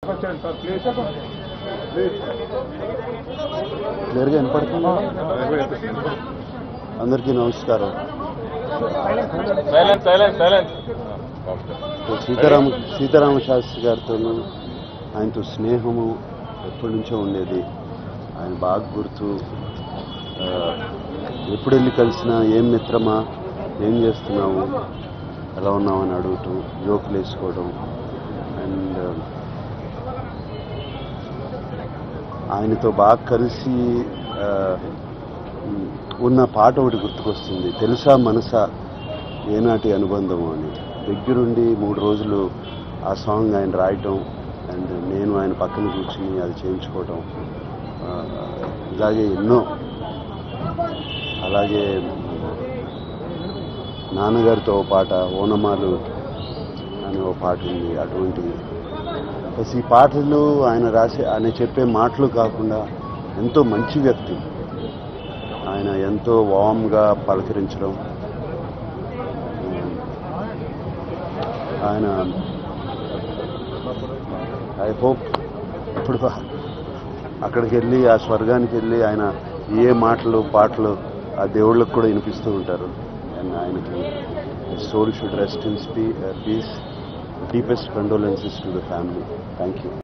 వచ్చాను sir please please క్లియర్గా వినపడుతుందా అందరికీ నమస్కారం silence silence silence Sitarama Sitarama Shastri గారితో ఆయనతో స్నేహము ఎప్పటి నుంచో ఉండేది ఆయన బాగా గుర్తు ఆ, ఎప్పుడు వెళ్ళి కలిసినా ఏం మిత్రమా ఏం చేస్తున్నావు ఎలా ఉన్నావు అని అడుగుతూ జోకులు వేసుకోవడం అండ్ ఆయనతో బాగా కలిసి ఆ, ఉమ్, ఉన్న పాట ఒకటి గుర్తుకొస్తుంది తెలుసా మనసా ఏనాటి అనుబంధము అని దగ్గరుండి మూడు రోజులు ఆ సాంగ్ ఆయన రాయటం అండ్ నేను ఆయన పక్కన కూర్చుని అది చేయించుకోవటం ఆ, ఇలాగే ఎన్నో అలాగే నాన్నగారితో ఓ పాట ఓనమాలు అనే ఓ పాట ఉంది అటువంటిది ప్లస్ ఈ పాటలు ఆయన రాసే ఆయన చెప్పే మాటలు కాకుండా ఎంతో మంచి వ్యక్తి ఆయన ఎంతో వామ్గా పలకరించడం ఆయన ఐ హోప్ ఇప్పుడు అక్కడికి వెళ్ళి ఆ స్వర్గానికి వెళ్ళి ఆయన ఏ మాటలు పాటలు ఆ దేవుళ్ళకు కూడా వినిపిస్తూ ఉంటారు అండ్ ఆయనకి సోల్ షుడ్ రెస్ట్ ఇన్ స్పీ peace deepest condolences to the family thank you